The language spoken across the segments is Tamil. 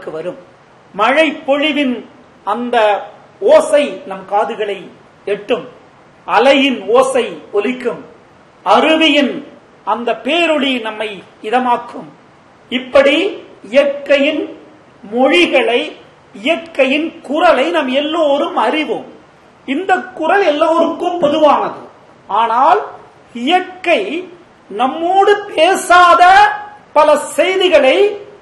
நமக்கு வரும் மழை பொழிவின் அந்த ஓசை நம் காதுகளை எட்டும் அலையின் ஓசை ஒலிக்கும் அருவியின் அந்த பேரொளி நம்மை இதமாக்கும் இப்படி இயற்கையின் மொழிகளை இயற்கையின் குரலை நாம் எல்லோரும் அறிவோம் இந்த குரல் எல்லோருக்கும் பொதுவானது ஆனால் இயற்கை நம்மோடு பேசாத பல செய்திகளை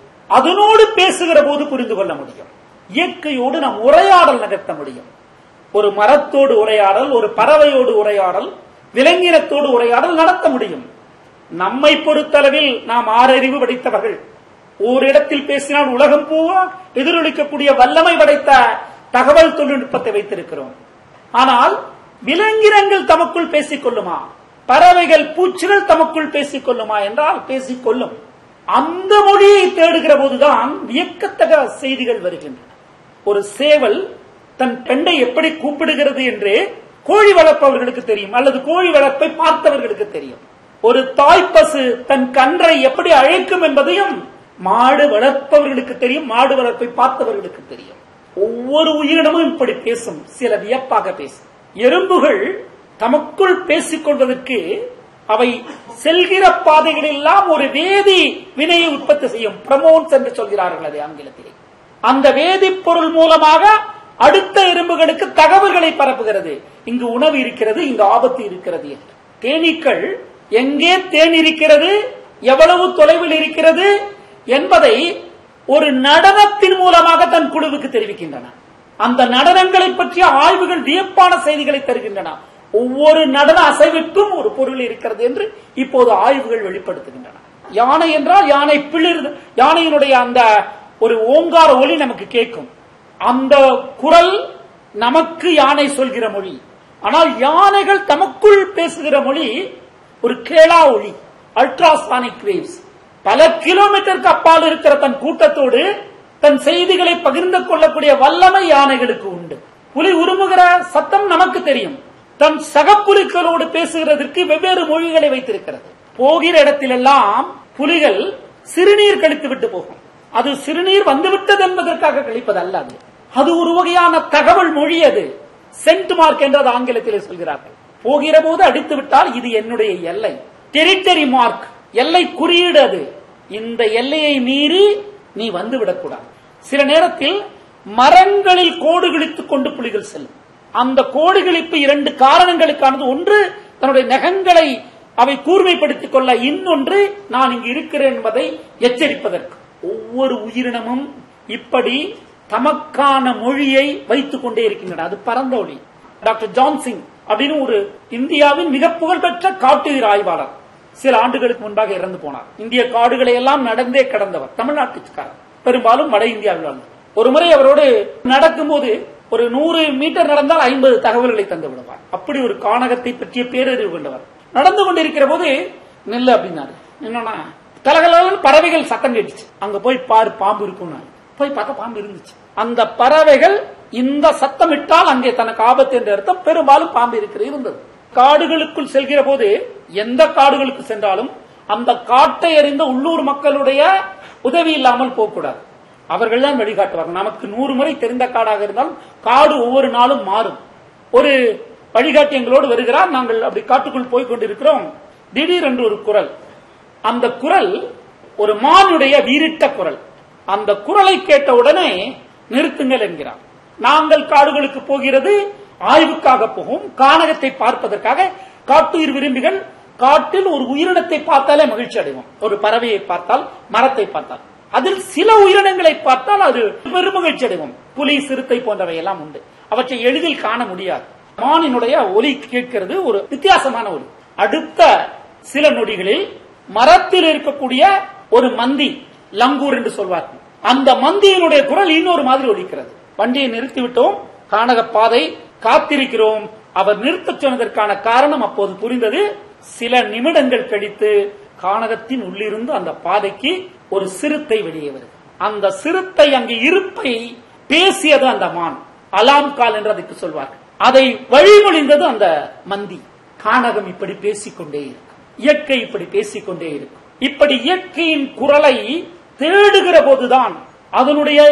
அதனோடு பேசுகிற போது புரிந்து கொள்ள முடியும் இயற்கையோடு நாம் உரையாடல் நகர்த்த முடியும் ஒரு மரத்தோடு உரையாடல் ஒரு பறவையோடு உரையாடல் விலங்கினத்தோடு உரையாடல் நடத்த முடியும் நம்மை பொறுத்தளவில் நாம் ஆறறிவு படைத்தவர்கள் ஓரிடத்தில் பேசினால் உலகம் பூவா எதிரொலிக்கக்கூடிய வல்லமை படைத்த தகவல் தொழில்நுட்பத்தை வைத்திருக்கிறோம் ஆனால் விலங்கினங்கள் தமக்குள் பேசிக் கொள்ளுமா பறவைகள் பூச்சிகள் தமக்குள் பேசிக் கொள்ளுமா என்றால் பேசிக் கொள்ளும் அந்த மொழியை தேடுகிற போதுதான் வியக்கத்தக செய்திகள் வருகின்றன ஒரு சேவல் தன் பெண்டை எப்படி கூப்பிடுகிறது என்று கோழி வளர்ப்பவர்களுக்கு தெரியும் அல்லது கோழி வளர்ப்பை பார்த்தவர்களுக்கு தெரியும் ஒரு தாய்ப்பசு தன் கன்றை எப்படி அழைக்கும் என்பதையும் மாடு வளர்ப்பவர்களுக்கு தெரியும் மாடு வளர்ப்பை பார்த்தவர்களுக்கு தெரியும் ஒவ்வொரு உயிரினமும் இப்படி பேசும் சில வியப்பாக பேசும் எறும்புகள் தமக்குள் பேசிக் கொள்வதற்கு அவை செல்கிற பாதைகள் எல்லாம் ஒரு வேதி வினையை உற்பத்தி செய்யும் பிரமோன்ஸ் என்று சொல்கிறார்கள் அதை ஆங்கிலத்திலே அந்த வேதிப்பொருள் மூலமாக அடுத்த எறும்புகளுக்கு தகவல்களை பரப்புகிறது இங்கு உணவு இருக்கிறது இங்கு ஆபத்து இருக்கிறது என்று தேனீக்கள் எங்கே தேன் இருக்கிறது எவ்வளவு தொலைவில் இருக்கிறது என்பதை ஒரு நடனத்தின் மூலமாக தன் குழுவுக்கு தெரிவிக்கின்றன அந்த நடனங்களை பற்றிய ஆய்வுகள் வியப்பான செய்திகளை தருகின்றன ஒவ்வொரு நடன அசைவிற்கும் ஒரு பொருள் இருக்கிறது என்று இப்போது ஆய்வுகள் வெளிப்படுத்துகின்றன யானை என்றால் யானை பிளிர் யானையினுடைய அந்த ஒரு ஓங்கார ஒலி நமக்கு கேட்கும் அந்த குரல் நமக்கு யானை சொல்கிற மொழி ஆனால் யானைகள் தமக்குள் பேசுகிற மொழி ஒரு கேளா ஒளி அல்ட்ராசானிக் வேவ்ஸ் பல கிலோமீட்டருக்கு அப்பால் இருக்கிற தன் கூட்டத்தோடு தன் செய்திகளை பகிர்ந்து கொள்ளக்கூடிய வல்லமை யானைகளுக்கு உண்டு புலி உருமுகிற சத்தம் நமக்கு தெரியும் தன் சகப்புலிகளோடு பேசுகிறதற்கு வெவ்வேறு மொழிகளை வைத்திருக்கிறது போகிற இடத்திலெல்லாம் புலிகள் சிறுநீர் கழித்து விட்டு போகும் அது சிறுநீர் வந்துவிட்டது என்பதற்காக கழிப்பது அல்ல அது அது ஒரு வகையான தகவல் மொழி அது சென்ட் மார்க் என்று அது ஆங்கிலத்திலே சொல்கிறார்கள் போகிற போது அடித்து விட்டால் இது என்னுடைய எல்லை டெரிட்டரி மார்க் எல்லை குறியீடு அது இந்த எல்லையை மீறி நீ வந்து விடக்கூடாது சில நேரத்தில் மரங்களில் கோடு கிழித்துக் கொண்டு புலிகள் செல்லும் அந்த கோடு கிழிப்பு இரண்டு காரணங்களுக்கானது ஒன்று தன்னுடைய நகங்களை அவை கூர்மைப்படுத்திக் கொள்ள இன்னொன்று நான் இங்கு இருக்கிறேன் என்பதை எச்சரிப்பதற்கு ஒவ்வொரு உயிரினமும் இப்படி தமக்கான மொழியை வைத்துக் கொண்டே இருக்கின்றன அது பரந்த ஒளி டாக்டர் ஜான்சிங் அப்படின்னு ஒரு இந்தியாவின் மிக புகழ்பெற்ற காட்டுயிர் ஆய்வாளர் சில ஆண்டுகளுக்கு முன்பாக இறந்து போனார் இந்திய காடுகளை எல்லாம் நடந்தே கடந்தவர் தமிழ்நாட்டுக்காரர் பெரும்பாலும் வட இந்தியாவில் வாழ்ந்தார் ஒரு முறை அவரோடு நடக்கும்போது ஒரு நூறு மீட்டர் நடந்தால் ஐம்பது தகவல்களை தந்து விடுவார் அப்படி ஒரு கானகத்தை பற்றிய பேரறிவு கொண்டவர் நடந்து கொண்டிருக்கிற போது நெல்லு அப்படின்னாரு என்னன்னா கலகலன்னு பறவைகள் சத்தம் கேட்டுச்சு அங்க போய் பாரு பாம்பு இருக்கும்னு போய் பார்த்தா பாம்பு இருந்துச்சு அந்த பறவைகள் இந்த சத்தம் இட்டால் அங்கே தனக்கு ஆபத்து என்ற அர்த்தம் பெரும்பாலும் பாம்பு இருக்கிறது இருந்தது காடுகளுக்குள் செல்கிற போது எந்த காடுகளுக்கு சென்றாலும் அந்த காட்டை அறிந்த உள்ளூர் மக்களுடைய உதவி இல்லாமல் போகக்கூடாது அவர்கள் தான் வழிகாட்டுவார்கள் நமக்கு நூறு முறை தெரிந்த காடாக இருந்தாலும் காடு ஒவ்வொரு நாளும் மாறும் ஒரு வழிகாட்டி எங்களோடு வருகிறார் நாங்கள் அப்படி காட்டுக்குள் போய் கொண்டிருக்கிறோம் திடீரென்று ஒரு குரல் அந்த குரல் ஒரு மானுடைய வீரிட்ட குரல் அந்த குரலை கேட்ட உடனே நிறுத்துங்கள் என்கிறார் நாங்கள் காடுகளுக்கு போகிறது ஆய்வுக்காக போகும் கானகத்தை பார்ப்பதற்காக காட்டுயிர் விரும்பிகள் காட்டில் ஒரு உயிரினத்தை பார்த்தாலே மகிழ்ச்சி அடைவோம் ஒரு பறவையை பார்த்தால் மரத்தை பார்த்தால் அதில் சில உயிரினங்களை பார்த்தால் அது பெருமகிழ்ச்சி அடைவோம் புலி சிறுத்தை போன்றவை எல்லாம் உண்டு அவற்றை எளிதில் காண முடியாது மானினுடைய ஒலி கேட்கிறது ஒரு வித்தியாசமான ஒலி அடுத்த சில நொடிகளில் மரத்தில் இருக்கக்கூடிய ஒரு மந்தி லங்கூர் என்று சொல்வார்கள் அந்த மந்தியினுடைய குரல் இன்னொரு மாதிரி ஒலிக்கிறது வண்டியை நிறுத்திவிட்டோம் கானக பாதை காத்திருக்கிறோம் அவர் நிறுத்தச் சொன்னதற்கான காரணம் அப்போது புரிந்தது சில நிமிடங்கள் கழித்து கானகத்தின் உள்ளிருந்து அந்த பாதைக்கு ஒரு சிறுத்தை வெளியே வருது அந்த சிறுத்தை அங்கு இருப்பை பேசியது அந்த மான் அலாம் கால் என்று அதுக்கு சொல்வார்கள் அதை வழிமொழிந்தது அந்த மந்தி கானகம் இப்படி பேசிக்கொண்டே இருக்கும் இயற்கை இப்படி பேசிக்கொண்டே இருக்கும் இப்படி இயற்கையின் குரலை தேடுகிற போதுதான் அதனுடைய